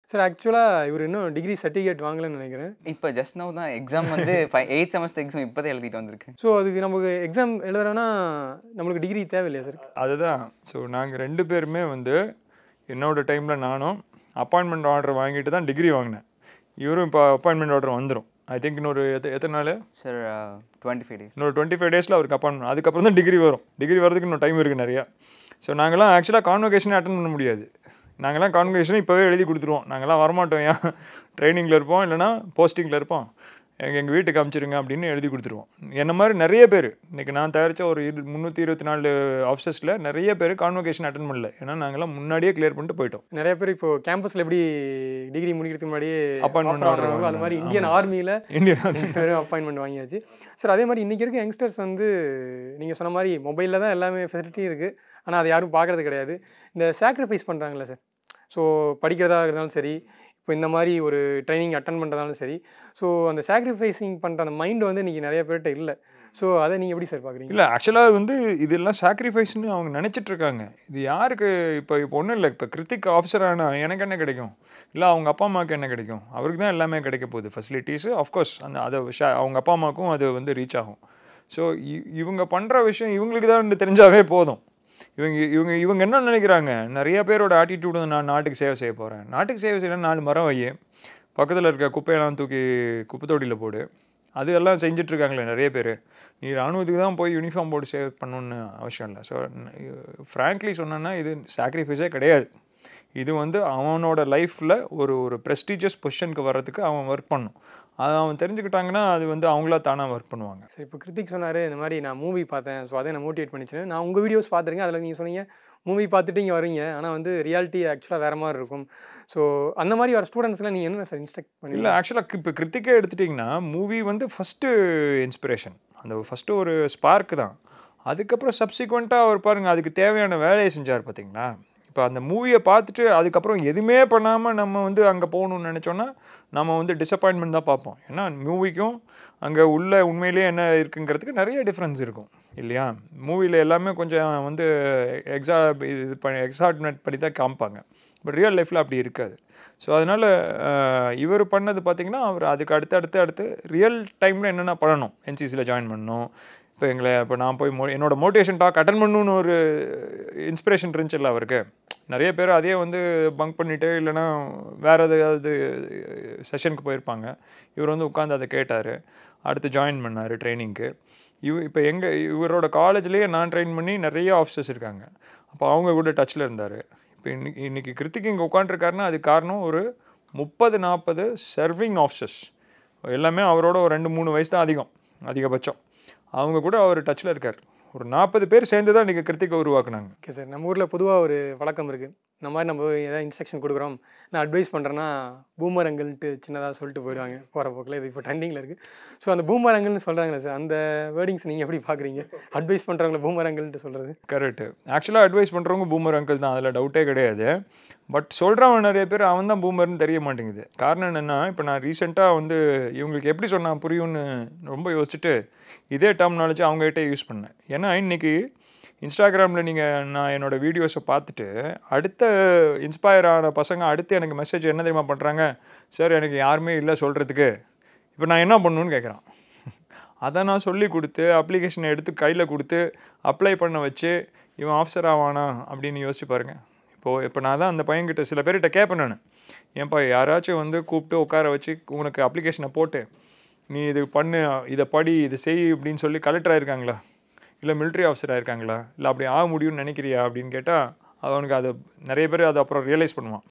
sir ஆக்சுவலாக இவர் இன்னும் டிகிரி சர்டிஃபிகேட் வாங்கலைன்னு நினைக்கிறேன் இப்போ ஜஸ்ட் நோ தான் எக்ஸாம் வந்து எயிட் செமஸ்டர் எக்ஸாம் இப்போ தான் எழுதிட்டு வந்திருக்கு ஸோ அதுக்கு நமக்கு எக்ஸாம் எழுதுறோன்னா நம்மளுக்கு டிகிரி தேவையில்லையா சார் அதுதான் ஸோ நாங்கள் ரெண்டு பேருமே வந்து என்னோட டைமில் நானும் அப்பாயின்மெண்ட் ஆர்டர் வாங்கிட்டு தான் டிகிரி வாங்கினேன் இவரும் இப்போ அப்பாயின்மெண்ட் ஆர்டர் வந்துடும் ஐ திங்க் இன்னொரு எத்த எத்தனை நாள் சார் டுவெண்ட்டி ஃபைவ் டேஸ் இன்னொரு டுவெண்ட்டி ஃபைவ் டேஸில் அவருக்கு அப்பாயின்மெண்ட் அதுக்கப்புறம் தான் டிகிரி வரும் டிகிரி வரதுக்கு இன்னும் டைம் இருக்குது நிறையா ஸோ நாங்களாம் ஆக்சுவலாக கான்வொகேஷனே அட்டன் பண்ண முடியாது நாங்களாம் கான்வொகேஷனை இப்போவே எழுதி கொடுத்துருவோம் நாங்களாம் வரமாட்டோம் ஏன் ட்ரைனிங்கில் இருப்போம் இல்லைனா போஸ்டிங்கில் இருப்போம் எங்கள் எங்கள் வீட்டுக்கு அமுச்சிருங்க அப்படின்னு எழுதி கொடுத்துருவோம் என்ன மாதிரி நிறைய பேர் இன்றைக்கி நான் தயாரித்த ஒரு இரு முந்நூற்றி இருபத்தி நாலு ஆஃபீஸஸில் நிறைய பேர் கான்வொகேஷன் அட்டன் பண்ணல ஏன்னா நாங்களாம் முன்னாடியே கிளியர் பண்ணிட்டு போயிட்டோம் நிறைய பேர் இப்போ கேம்பஸில் எப்படி டிகிரி முடிக்கிறதுக்கு முன்னாடியே Appointment offer order வாங்குறாங்களோ, அது மாதிரி இந்தியன் ஆர்மியில் இந்தியன் வெறும் அப்பாயின்மெண்ட் வாங்கியாச்சு சார் அதே மாதிரி இன்றைக்கி இருக்க யங்ஸ்டர்ஸ் வந்து நீங்கள் சொன்ன மாதிரி மொபைலில் தான் எல்லாமே ஃபெசிலிட்டியும் இருக்குது ஆனால் அதை யாரும் பார்க்குறது கிடையாது இந்த சாக்ரிஃபைஸ் பண்ணுறாங்களே சார் ஸோ படிக்கிறதா இருந்தாலும் சரி இப்போ இந்த மாதிரி ஒரு ட்ரைனிங் அட்டன் பண்ணுறதாலும் சரி ஸோ அந்த சாக்ரிஃபைசிங் பண்ணுற அந்த மைண்ட் வந்து இன்றைக்கி நிறைய பேர்கிட்ட இல்லை ஸோ அதை நீங்கள் எப்படி சார் பார்க்குறீங்க இல்லை ஆக்சுவலாக வந்து இதெல்லாம் சாக்ரிஃபைஸ்னு அவங்க நினச்சிட்டு இருக்காங்க இது யாருக்கு இப்போ இப்போ ஒன்றும் இல்லை இப்போ கிருத்திக் ஆஃபீஸர் ஆனால் எனக்கு என்ன கிடைக்கும் இல்லை அவங்க அப்பா அம்மாவுக்கு என்ன கிடைக்கும் அவருக்கு தான் எல்லாமே கிடைக்க போகுது ஃபெசிலிட்டிஸு அஃப்கோர்ஸ் அந்த அதை ஷே- அவங்க அப்பா அம்மாவுக்கும் அது வந்து ரீச் ஆகும் ஸோ இவங்க பண்ணுற விஷயம் இவங்களுக்கு தான் தெரிஞ்சாவே போதும் இவங்க இவங்க இவங்க என்ன நினைக்கிறாங்க நிறைய பேரோட ஆட்டிடியூட் வந்து நான் நாட்டுக்கு சேவை செய்ய போகிறேன் நாட்டுக்கு சேவை செய்யலாம் நாலு மரம் வை பக்கத்தில் இருக்க குப்பையெல்லாம் தூக்கி குப்பை தொட்டியில் போடு அது எல்லாம் செஞ்சுட்டு இருக்காங்களே நிறைய பேர் நீ ராணுவத்துக்கு தான் போய் யூனிஃபார்ம் போட்டு சேவ் பண்ணணுன்னு அவசியம் இல்லை ஸோ ஃப்ராங்க்லி சொன்னேன்னா இது சாக்ரிஃபைஸே கிடையாது இது வந்து அவனோட லைஃப்பில் ஒரு ஒரு ப்ரெஸ்டீஜியஸ் பொசிஷனுக்கு வர்றதுக்கு அவன் ஒர்க் பண்ணும் அதை அவன் தெரிஞ்சுக்கிட்டாங்கன்னா அது வந்து அவங்களா தானாக ஒர்க் பண்ணுவாங்க சரி இப்போ கிருத்திக் சொன்னார் இந்த மாதிரி நான் மூவி பார்த்தேன் ஸோ அதை நான் மோட்டிவேட் பண்ணிச்சு நான் உங்கள் வீடியோஸ் பார்த்துருக்கேன் அதில் நீங்கள் சொன்னீங்க மூவி பார்த்துட்டு இங்கே வரீங்க ஆனால் வந்து ரியாலிட்டி ஆக்சுவலாக வேறு மாதிரி இருக்கும் ஸோ அந்த மாதிரி வர ஸ்டூடெண்ட்ஸ்லாம் நீங்கள் என்ன சார் இன்ஸ்ட்ரக்ட் பண்ணி இல்லை ஆக்சுவலாக இப்போ கிருத்திக்கே எடுத்துட்டிங்கன்னா மூவி வந்து ஃபஸ்ட்டு இன்ஸ்பிரேஷன் அந்த ஃபஸ்ட்டு ஒரு ஸ்பார்க் தான் அதுக்கப்புறம் சப்சிக்வெண்ட்டாக அவர் பாருங்கள் அதுக்கு தேவையான வேலையை செஞ்சார் பார்த்தீங்களா இப்போ அந்த மூவியை பார்த்துட்டு அதுக்கப்புறம் எதுவுமே பண்ணாமல் நம்ம வந்து அங்கே போகணும்னு நினச்சோன்னா நம்ம வந்து டிசப்பாயின்மெண்ட் தான் பார்ப்போம் ஏன்னா மூவிக்கும் அங்கே உள்ள உண்மையிலேயே என்ன இருக்குங்கிறதுக்கு நிறைய டிஃப்ரென்ஸ் இருக்கும் இல்லையா மூவியில் எல்லாமே கொஞ்சம் வந்து எக்ஸா இது பண்ணி எக்ஸாட்மெண்ட் பண்ணி தான் காமிப்பாங்க பட் ரியல் லைஃப்பில் அப்படி இருக்காது ஸோ அதனால் இவர் பண்ணது பார்த்தீங்கன்னா அவர் அதுக்கு அடுத்து அடுத்து அடுத்து ரியல் டைமில் என்னென்ன பண்ணணும் என்சிசியில் ஜாயின் பண்ணணும் இப்போ எங்களை இப்போ நான் போய் மோ என்னோட மோட்டிவேஷன் டாக் அட்டன் பண்ணணும்னு ஒரு இன்ஸ்பிரேஷன் இருந்துச்சுல்ல அவருக்கு நிறைய பேர் அதே வந்து பங்க் பண்ணிவிட்டு இல்லைன்னா வேறு எதாவது செஷனுக்கு போயிருப்பாங்க இவர் வந்து உட்காந்து அதை கேட்டார் அடுத்து ஜாயின் பண்ணார் ட்ரைனிங்க்கு இவ இப்போ எங்கள் இவரோட காலேஜ்லேயே நான் ட்ரெயின் பண்ணி நிறைய ஆஃபீஸர்ஸ் இருக்காங்க அப்போ அவங்க கூட டச்சில் இருந்தார் இப்போ இன்னைக்கு இன்னைக்கு கிருத்திக் இங்கே உட்காந்துருக்காருன்னா அது காரணம் ஒரு முப்பது நாற்பது சர்விங் ஆஃபீஸர்ஸ் எல்லாமே அவரோட ஒரு ரெண்டு மூணு வயசு தான் அதிகம் அதிகபட்சம் அவங்க கூட அவர் டச்சில் இருக்கார் ஒரு நாற்பது பேர் சேர்ந்து தான் இன்றைக்கி கிருத்திகை உருவாக்குனாங்க ஓகே சார் நம்ம ஊரில் பொதுவாக ஒரு வழக்கம் இருக்குது இந்த மாதிரி நம்ம ஏதாவது இன்ஸ்ட்ரக்ஷன் கொடுக்குறோம் நான் அட்வைஸ் பண்ணுறேன்னா பூமரங்கள்ன்ட்டு சின்னதாக சொல்லிட்டு போயிடுவாங்க போகிற போக்கில் இது இப்போ ட்ரெண்டிங்கில் இருக்குது ஸோ அந்த பூமரங்கள்னு சொல்கிறாங்களே சார் அந்த வேர்டிங்ஸ் நீங்கள் எப்படி பார்க்குறீங்க அட்வைஸ் பண்ணுறவங்கள பூமரங்கள்ன்ட்டு சொல்கிறது கரெக்டு ஆக்சுவலாக அட்வைஸ் பண்ணுறவங்க பூமர் அங்கிள் தான் அதில் டவுட்டே கிடையாது பட் சொல்கிறவன் நிறைய பேர் அவன் தான் பூமர்னு தெரிய மாட்டேங்குது காரணம் என்னென்னா இப்போ நான் ரீசெண்டாக வந்து இவங்களுக்கு எப்படி சொன்னா புரியும்னு ரொம்ப யோசிச்சுட்டு இதே டெர்மினாலஜி அவங்ககிட்ட யூஸ் பண்ணேன் ஏன்னா இன்னைக்கு இன்ஸ்டாகிராமில் நீங்கள் நான் என்னோடய வீடியோஸை பார்த்துட்டு அடுத்த இன்ஸ்பயர் ஆன பசங்க அடுத்து எனக்கு மெசேஜ் என்ன தெரியுமா பண்ணுறாங்க சார் எனக்கு யாருமே இல்லை சொல்கிறதுக்கு இப்போ நான் என்ன பண்ணணும்னு கேட்குறான் அதை நான் சொல்லி கொடுத்து அப்ளிகேஷனை எடுத்து கையில் கொடுத்து அப்ளை பண்ண வச்சு இவன் ஆஃபீஸர் ஆவானா அப்படின்னு யோசிச்சு பாருங்க இப்போது இப்போ நான் தான் அந்த பையன்கிட்ட சில பேர்கிட்ட கேட்பேன் நான் ஏன்பா யாராச்சும் வந்து கூப்பிட்டு உட்கார வச்சு உனக்கு அப்ளிகேஷனை போட்டு நீ இது பண்ணு இதை படி இது செய் அப்படின்னு சொல்லி கலெக்டர் ஆயிருக்காங்களா இல்லை military ஆஃபீஸர் ஆயிருக்காங்களா இல்லை அப்படி ஆக முடியும்னு நினைக்கிறியா அப்படின்னு கேட்டால் அவனுக்கு அது நிறைய பேர் அதை அப்புறம் ரியலைஸ் பண்ணுவான்